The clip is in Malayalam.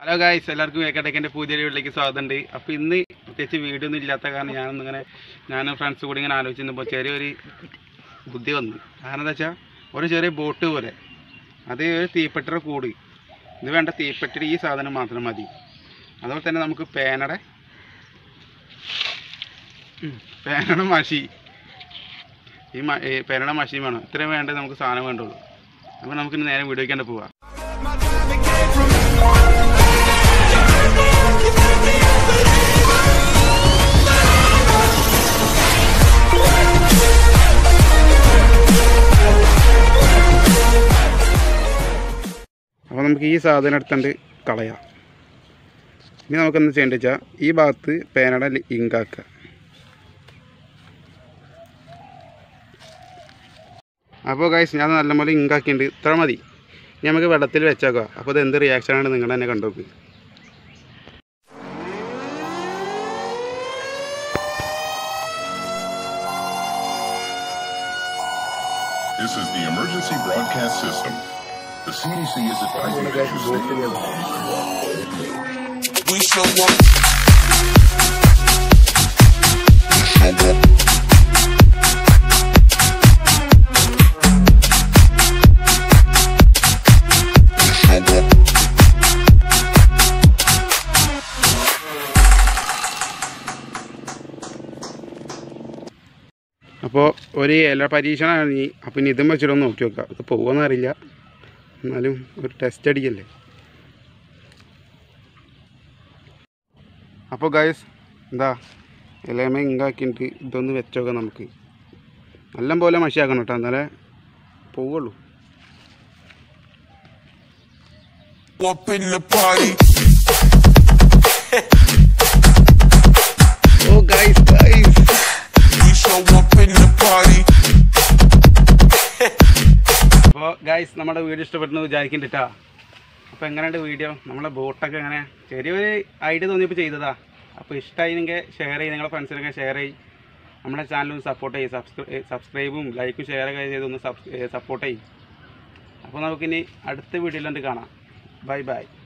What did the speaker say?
ഹലോ ഗായ്സ് എല്ലാവർക്കും വേക്കടേക്കിൻ്റെ പുതിയ വീട്ടിലേക്ക് സ്വാഗതമുണ്ട് അപ്പോൾ ഇന്ന് പ്രത്യേകിച്ച് വീഡിയോ ഒന്നും ഇല്ലാത്ത കാരണം ഞാനൊന്നിങ്ങനെ ഞാൻ ഫ്രണ്ട്സ് കൂടി ഇങ്ങനെ ആലോചിച്ചിരുന്നപ്പോൾ ചെറിയൊരു ബുദ്ധി വന്നു കാരണം എന്താ വെച്ചാൽ ഒരു ചെറിയ ബോട്ട് പോലെ അത് ഒരു തീപ്പെട്ടിയുടെ കൂട് ഇത് വേണ്ട തീപ്പെട്ടിയുടെ ഈ സാധനം മാത്രം മതി അതുപോലെ തന്നെ നമുക്ക് പേനയുടെ ഉം, പേനയുടെ മഷി ഈ മ ഈ പേനയുടെ മഷിയും വേണം ഇത്രയും വേണ്ടത് നമുക്ക് സാധനം വേണ്ടുള്ളൂ അപ്പോൾ നമുക്കിന്ന് നേരെ വീഡിയോയ്ക്കാണ്ട് പോവാം അപ്പോൾ നമുക്ക് ഈ സാധനം എടുത്തുകൊണ്ട് കളയാം ഇനി നമുക്ക് എന്താ ചെയ്യേണ്ടത് വെച്ചാൽ ഈ ഭാഗത്ത് പേനയുടെ ലി- ഇങ്കാക്കുക അപ്പോൾ ഗൈസ് ഞാൻ നല്ലപോലെ ഇങ്കാക്കിയിട്ടുണ്ട് ഇത്ര മതി ഇനി നമുക്ക് വെള്ളത്തിൽ വെച്ചേക്കാം അപ്പോൾ ഇത് എന്ത് റിയാക്ഷനാണ് നിങ്ങൾ തന്നെ കണ്ടോക്ക് This is the emergency broadcast system. The CDC is advising that you stay in your home. We show up. അപ്പോൾ ഒരു ഇല പരീക്ഷണമാണ് ഇനി അപ്പോൾ ഇനി ഇതും വെച്ചിട്ടൊന്ന് നോക്കി നോക്കാം ഇത് പോകുമെന്ന് അറിയില്ല എന്നാലും ഒരു ടെസ്റ്റ് അടിക്കല്ലേ അപ്പോൾ ഗൈസ് എന്താ ഇലമ ഇങ്കാക്കിയിട്ട് ഇതൊന്ന് വെച്ചോക്കാം നമുക്ക് നല്ല പോലെ മഷിയാക്കണം കേട്ടോ എന്നാലേ പോവുള്ളൂ Up in the party. Oh guys guys We show up in the party. അപ്പോൾ ഗൈസ് നമ്മുടെ വീഡിയോ ഇഷ്ടപ്പെട്ടെന്ന് വിചാരിക്കുന്നുണ്ട് കേട്ടോ അപ്പോൾ എങ്ങനെയുണ്ട് വീഡിയോ നമ്മളെ ബോട്ടൊക്കെ എങ്ങനെ ചെറിയൊരു ഐഡിയ തോന്നിയപ്പോൾ ചെയ്തതാ അപ്പോൾ ഇഷ്ടമായിരുന്നെങ്കിൽ ഷെയർ ചെയ്ത് നിങ്ങളുടെ ഫ്രണ്ട്സിനൊക്കെ ഷെയർ ചെയ്യും നമ്മുടെ ചാനലും സപ്പോർട്ട് ചെയ്യും സബ്സ്ക്രൈ സബ്സ്ക്രൈബും ലൈക്കും ഷെയറൊക്കെ ചെയ്തൊന്ന് സപ്പോർട്ട് ചെയ്യും അപ്പോൾ നമുക്കിനി അടുത്ത വീഡിയോയിലുണ്ട് കാണാം ബൈ ബൈ